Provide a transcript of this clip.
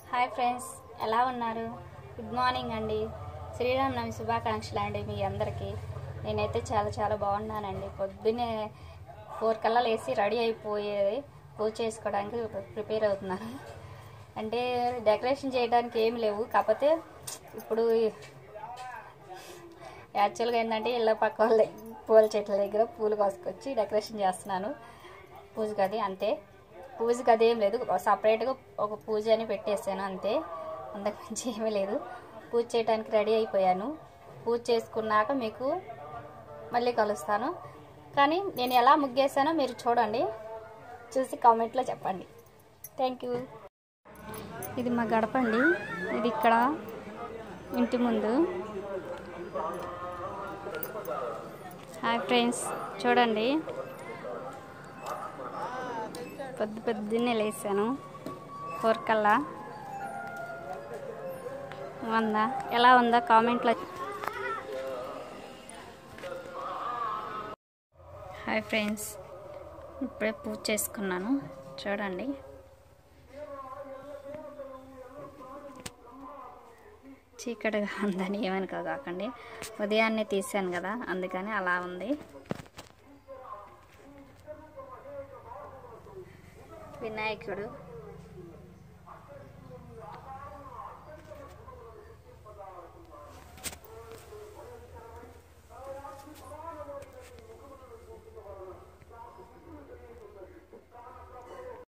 hi friends ఎలా ఉన్నారు good morning అండి శ్రీరామనవమి శుభాకాంక్షలు అండి మీ అందరికీ నేనైతే చాలా చాలా బాగున్నానండి పొద్దున్నే ఫోర్ కల్లా లేచి రెడీ అయిపోయేది పూజ చేసుకోవడానికి ప్రిపేర్ అవుతున్నాను అంటే డెకరేషన్ చేయడానికి ఏమి లేవు కాకపోతే ఇప్పుడు యాక్చువల్గా ఏంటంటే ఇళ్ళ పక్క వాళ్ళ పూల చెట్ల దగ్గర పూలు కోసుకొచ్చి డెకరేషన్ చేస్తున్నాను పూజ గది అంతే పూజ గది ఏం లేదు సపరేట్గా ఒక పూజ అని పెట్టేసాను అంతే అంతకు మించి ఏమీ లేదు పూజ చేయడానికి రెడీ అయిపోయాను పూజ చేసుకున్నాక మీకు మళ్ళీ కలుస్తాను కానీ నేను ఎలా ముగ్గేసానో మీరు చూడండి చూసి కామెంట్లో చెప్పండి థ్యాంక్ యూ ఇది మా గడప అండి ఇది ఇక్కడ ఇంటి ముందు హాయ్ ఫ్రెండ్స్ చూడండి పొద్దు పొద్దున్నే లేసాను ఫోర్ కల్లా ఉందా ఎలా ఉందా కామెంట్లో హాయ్ ఫ్రెండ్స్ ఇప్పుడే పూజ చేసుకున్నాను చూడండి చీకటిగా ఉందని ఏమనుకో కాకండి ఉదయాన్నే తీసాను కదా అందుకని అలా ఉంది వినాయకుడు